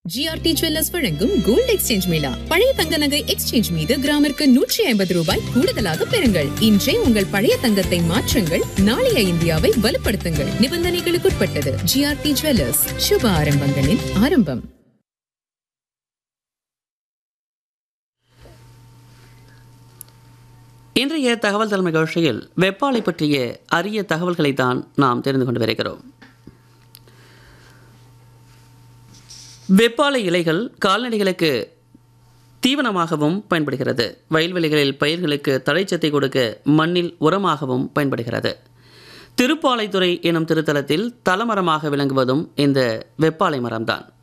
GRT jewellers வழங்கும் gold exchange mela பழைய தங்க நகை எக்ஸ்சேஞ்ச் மீது கிராமிற்கு நூற்றி ஐம்பது ரூபாய் கூடுதலாக பெறுங்கள் இன்றே உங்கள் பழைய தங்கத்தை மாற்றுங்கள் நாளைய இந்தியாவை வலுப்படுத்துங்கள் நிபந்தனைகளுக்குட்பட்டது ஜிஆர்டி ஜுவல்லர்ஸ் சுப ஆரம்பங்களின் ஆரம்பம் இன்றைய தகவல் தலைமை நிகழ்ச்சியில் வெப்பாலை பற்றிய அரிய தகவல்களை தான் நாம் தெரிந்து கொண்டு வருகிறோம் வெப்பாலை இலைகள் கால்நடைகளுக்கு தீவனமாகவும் பயன்படுகிறது வயல்வெளிகளில் பயிர்களுக்கு தழைச்சத்தை கொடுக்க மண்ணில் உரமாகவும் பயன்படுகிறது திருப்பாலைத்துறை எனும் திருத்தலத்தில் தலமரமாக விளங்குவதும் இந்த வெப்பாலை மரம்தான்